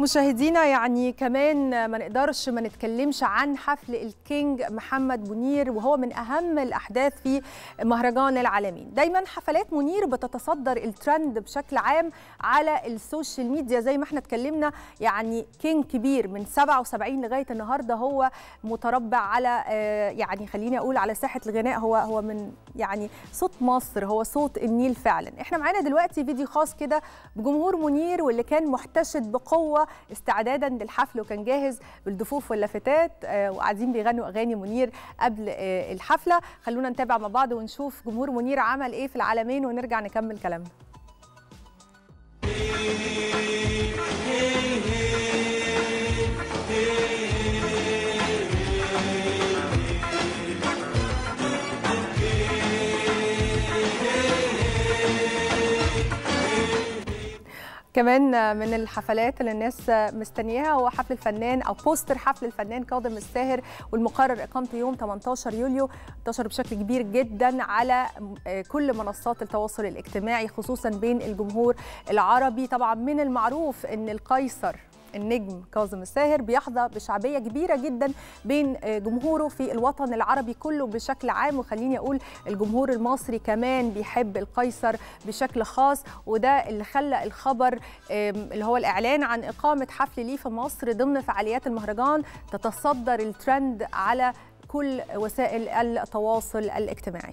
مشاهدينا يعني كمان ما نقدرش ما نتكلمش عن حفل الكينج محمد منير وهو من اهم الاحداث في مهرجان العالمين دايما حفلات منير بتتصدر الترند بشكل عام على السوشيال ميديا زي ما احنا اتكلمنا يعني كينج كبير من 77 لغايه النهارده هو متربع على يعني خليني اقول على ساحه الغناء هو هو من يعني صوت مصر هو صوت النيل فعلا احنا معانا دلوقتي فيديو خاص كده بجمهور منير واللي كان محتشد بقوه استعدادا للحفل وكان جاهز بالدفوف واللافتات وقاعدين بيغنوا اغاني منير قبل الحفله خلونا نتابع مع بعض ونشوف جمهور منير عمل ايه في العالمين ونرجع نكمل كلامنا كمان من الحفلات اللي الناس مستنياها هو حفل الفنان او بوستر حفل الفنان كاظم الساهر والمقرر اقامته يوم 18 يوليو انتشر بشكل كبير جدا على كل منصات التواصل الاجتماعي خصوصا بين الجمهور العربي طبعا من المعروف ان القيصر النجم كاظم الساهر بيحظى بشعبيه كبيره جدا بين جمهوره في الوطن العربي كله بشكل عام وخليني اقول الجمهور المصري كمان بيحب القيصر بشكل خاص وده اللي خلى الخبر اللي هو الاعلان عن اقامه حفل ليه في مصر ضمن فعاليات المهرجان تتصدر الترند على كل وسائل التواصل الاجتماعي